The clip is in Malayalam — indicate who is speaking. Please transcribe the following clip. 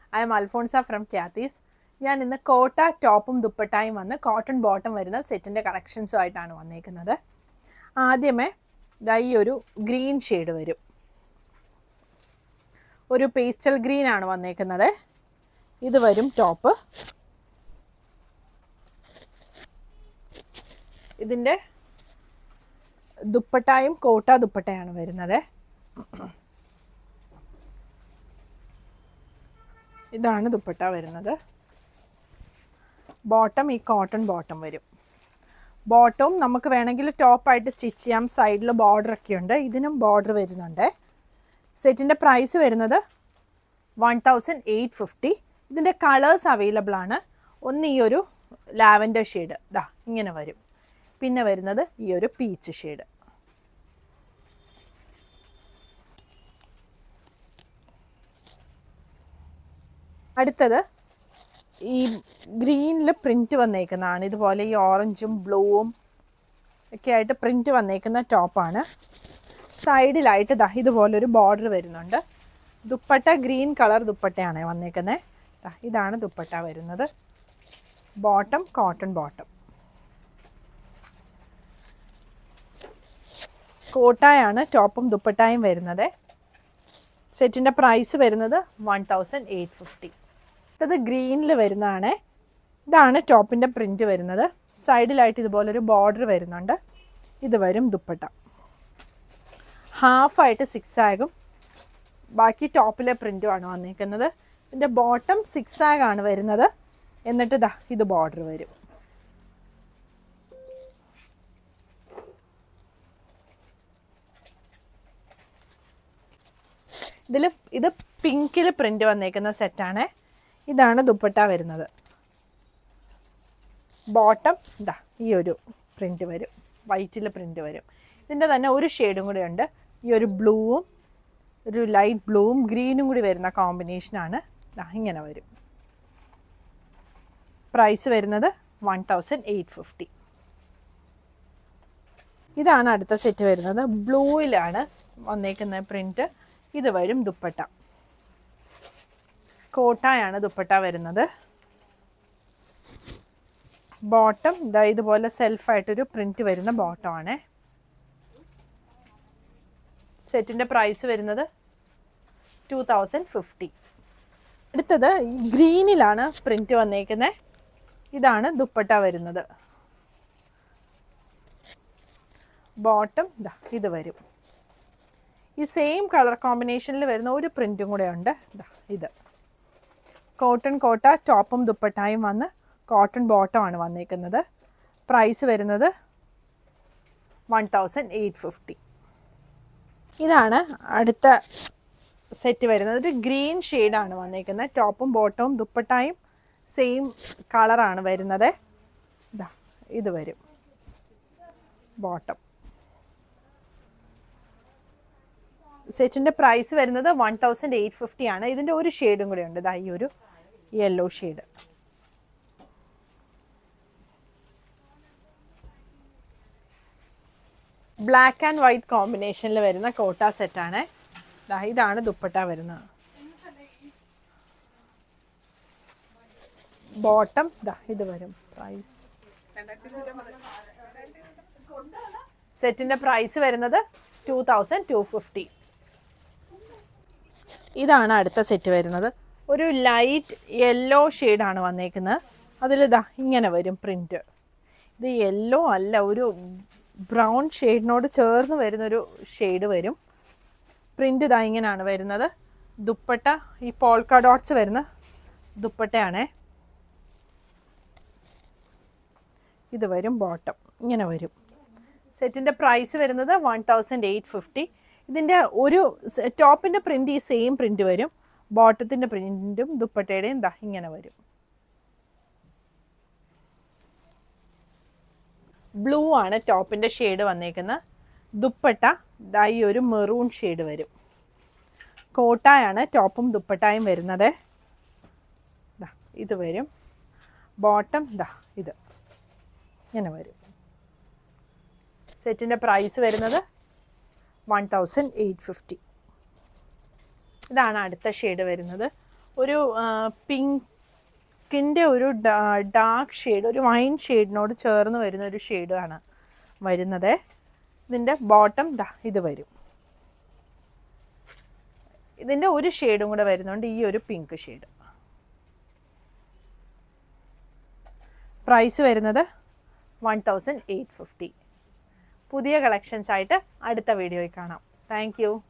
Speaker 1: I I'm Alphonsa from Cathy's ഞാൻ ഇന്ന് കോട്ട ടോപ്പും ദുപ്പട്ടായും വന്ന് കോട്ടൺ ബോട്ടം വരുന്ന സെറ്റിൻ്റെ കളക്ഷൻസും ആയിട്ടാണ് വന്നേക്കുന്നത് ആദ്യമേ ദാ ഈ ഒരു ഗ്രീൻ ഷെയ്ഡ് വരും ഒരു പേസ്റ്റൽ ഗ്രീൻ ആണ് വന്നേക്കുന്നത് ഇത് വരും ടോപ്പ് ഇതിൻ്റെ ദുപ്പട്ടായും കോട്ട ദുപ്പട്ടയാണ് വരുന്നത് ഇതാണ് ദുപ്പട്ട വരുന്നത് ബോട്ടം ഈ കോട്ടൺ ബോട്ടം വരും ബോട്ടവും നമുക്ക് വേണമെങ്കിൽ ടോപ്പായിട്ട് സ്റ്റിച്ച് ചെയ്യാം സൈഡിൽ ബോർഡർ ഒക്കെ ഉണ്ട് ഇതിനും ബോർഡർ വരുന്നുണ്ട് സെറ്റിൻ്റെ പ്രൈസ് വരുന്നത് വൺ തൗസൻഡ് എയ്റ്റ് ഫിഫ്റ്റി ഇതിൻ്റെ കളേഴ്സ് അവൈലബിൾ ആണ് ഒന്ന് ഈ ഒരു ലാവൻഡർ ഷെയ്ഡ് ദാ ഇങ്ങനെ വരും പിന്നെ വരുന്നത് ഈ ഒരു പീച്ച് ഷെയ്ഡ് അടുത്തത് ഈ ഗ്രീനിൽ പ്രിൻറ്റ് വന്നേക്കുന്നതാണ് ഇതുപോലെ ഈ ഓറഞ്ചും ബ്ലൂവും ഒക്കെ ആയിട്ട് പ്രിൻറ്റ് വന്നേക്കുന്ന ടോപ്പാണ് സൈഡിലായിട്ട് ദാ ഇതുപോലൊരു ബോർഡർ വരുന്നുണ്ട് ദുപ്പട്ട ഗ്രീൻ കളർ ദുപ്പട്ടയാണ് വന്നേക്കുന്നത് ഇതാണ് ദുപ്പട്ട വരുന്നത് ബോട്ടം കോട്ടൺ ബോട്ടം കോട്ടായാണ് ടോപ്പും ദുപ്പട്ടായും വരുന്നത് സെറ്റിൻ്റെ പ്രൈസ് വരുന്നത് വൺ തൗസൻഡ് എയ്റ്റ് ഫിഫ്റ്റി ഇത് ഗ്രീനിൽ വരുന്നതാണ് ഇതാണ് ടോപ്പിൻ്റെ പ്രിൻറ്റ് വരുന്നത് സൈഡിലായിട്ട് ഇതുപോലൊരു ബോർഡർ വരുന്നുണ്ട് ഇത് വരും ദുപ്പട്ട ഹാഫായിട്ട് സിക്സ് ആകും ബാക്കി ടോപ്പിലെ പ്രിൻറ്റുമാണ് വന്നിരിക്കുന്നത് ഇതിൻ്റെ ബോട്ടം സിക്സ് ആഗാണ് വരുന്നത് എന്നിട്ട് ദാ ഇത് ബോർഡർ വരും ഇതിൽ ഇത് പിങ്കിൽ പ്രിൻ്റ് വന്നേക്കുന്ന സെറ്റാണ് ഇതാണ് ദുപ്പട്ട വരുന്നത് ബോട്ടം ഇതാ ഈ ഒരു പ്രിൻ്റ് വരും വൈറ്റിൽ പ്രിൻ്റ് വരും ഇതിൻ്റെ തന്നെ ഒരു ഷെയ്ഡും കൂടി ഉണ്ട് ഈ ഒരു ബ്ലൂവും ഒരു ലൈറ്റ് ബ്ലൂവും ഗ്രീനും കൂടി വരുന്ന കോമ്പിനേഷനാണ് ഇങ്ങനെ വരും പ്രൈസ് വരുന്നത് വൺ തൗസൻഡ് എയ്റ്റ് ഫിഫ്റ്റി ഇതാണ് അടുത്ത സെറ്റ് വരുന്നത് ബ്ലൂയിലാണ് വന്നേക്കുന്ന പ്രിൻറ്റ് ഇത് വരും ദുപ്പട്ട കോട്ടായാണ് ദുപ്പട്ട വരുന്നത് ബോട്ടം ഇതാ ഇതുപോലെ സെൽഫായിട്ടൊരു പ്രിൻറ്റ് വരുന്ന ബോട്ടമാണ് സെറ്റിൻ്റെ പ്രൈസ് വരുന്നത് ടു തൗസൻഡ് ഫിഫ്റ്റി അടുത്തത് ഗ്രീനിലാണ് പ്രിൻറ്റ് വന്നേക്കുന്നത് ഇതാണ് ദുപ്പട്ട വരുന്നത് ബോട്ടം ഇതാ ഇത് വരും ഈ സെയിം കളർ കോമ്പിനേഷനിൽ വരുന്ന ഒരു പ്രിൻറ്റും കൂടെ ഉണ്ട് ഇതാ ഇത് കോട്ടൺ കോട്ട ടോപ്പും ദുപ്പട്ടായും വന്ന് കോട്ടൺ ബോട്ടമാണ് വന്നേക്കുന്നത് പ്രൈസ് വരുന്നത് വൺ തൗസൻഡ് എയ്റ്റ് ഫിഫ്റ്റി ഇതാണ് അടുത്ത സെറ്റ് വരുന്നത് ഒരു ഗ്രീൻ ഷെയ്ഡാണ് വന്നേക്കുന്നത് ടോപ്പും ബോട്ടവും ദുപ്പട്ടായും സെയിം കളറാണ് വരുന്നത് ഇതാ ഇത് വരും ബോട്ടം സെറ്റിൻ്റെ പ്രൈസ് വരുന്നത് വൺ തൗസൻഡ് എയ്റ്റ് ഫിഫ്റ്റി ആണ് ഇതിൻ്റെ ഒരു ഷെയ്ഡും കൂടെ ഉണ്ട് ഇതാ ഈ ഒരു yellow shade black and white കോമ്പിനേഷനിൽ വരുന്ന കോട്ട സെറ്റാണ് ഇതാണ് ദുപ്പട്ട വരുന്നത് ബോട്ടം ദാ ഇത് വരും പ്രൈസ് സെറ്റിൻ്റെ പ്രൈസ് വരുന്നത് ടു തൗസൻഡ് ടു ഫിഫ്റ്റി ഇതാണ് അടുത്ത സെറ്റ് വരുന്നത് ഒരു ലൈറ്റ് യെല്ലോ ഷെയ്ഡാണ് വന്നേക്കുന്നത് അതിലിതാ ഇങ്ങനെ വരും പ്രിൻറ്റ് ഇത് യെല്ലോ അല്ല ഒരു ബ്രൗൺ ഷെയ്ഡിനോട് ചേർന്ന് വരുന്നൊരു ഷെയ്ഡ് വരും പ്രിൻ്റ് ഇതാ ഇങ്ങനെയാണ് വരുന്നത് ദുപ്പട്ട ഈ പോൾക്ക ഡോട്ട്സ് വരുന്ന ദുപ്പട്ടയാണേ ഇത് വരും ബോട്ടം ഇങ്ങനെ വരും സെറ്റിൻ്റെ പ്രൈസ് വരുന്നത് വൺ തൗസൻഡ് എയ്റ്റ് ഫിഫ്റ്റി ഇതിൻ്റെ ഒരു ടോപ്പിൻ്റെ പ്രിൻ്റ് ഈ സെയിം പ്രിൻ്റ് വരും ബോട്ടത്തിൻ്റെ പ്രിൻറ്റും ദുപ്പട്ടയുടെയും ദാ ഇങ്ങനെ വരും ബ്ലൂ ആണ് ടോപ്പിൻ്റെ ഷെയ്ഡ് വന്നേക്കുന്നത് ദുപ്പട്ട ദാ ഈ ഒരു മെറൂൺ ഷെയ്ഡ് വരും കോട്ടായാണ് ടോപ്പും ദുപ്പട്ടായും വരുന്നത് ദാ ഇത് വരും ബോട്ടം ദാ ഇത് ഇങ്ങനെ വരും സെറ്റിൻ്റെ പ്രൈസ് വരുന്നത് വൺ തൗസൻഡ് എയ്റ്റ് ഫിഫ്റ്റി ഇതാണ് അടുത്ത ഷെയ്ഡ് വരുന്നത് ഒരു പിങ്കിൻ്റെ ഒരു ഡാർക്ക് ഷെയ്ഡ് ഒരു വൈൻ ഷെയ്ഡിനോട് ചേർന്ന് വരുന്ന ഒരു ഷെയ്ഡാണ് വരുന്നത് ഇതിൻ്റെ ബോട്ടം ദാ ഇത് വരും ഇതിൻ്റെ ഒരു ഷെയ്ഡും കൂടെ വരുന്നുണ്ട് ഈ ഒരു പിങ്ക് ഷെയ്ഡ് പ്രൈസ് വരുന്നത് വൺ തൗസൻഡ് എയ്റ്റ് ഫിഫ്റ്റി പുതിയ കളക്ഷൻസ് ആയിട്ട് അടുത്ത വീഡിയോയിൽ കാണാം താങ്ക് യു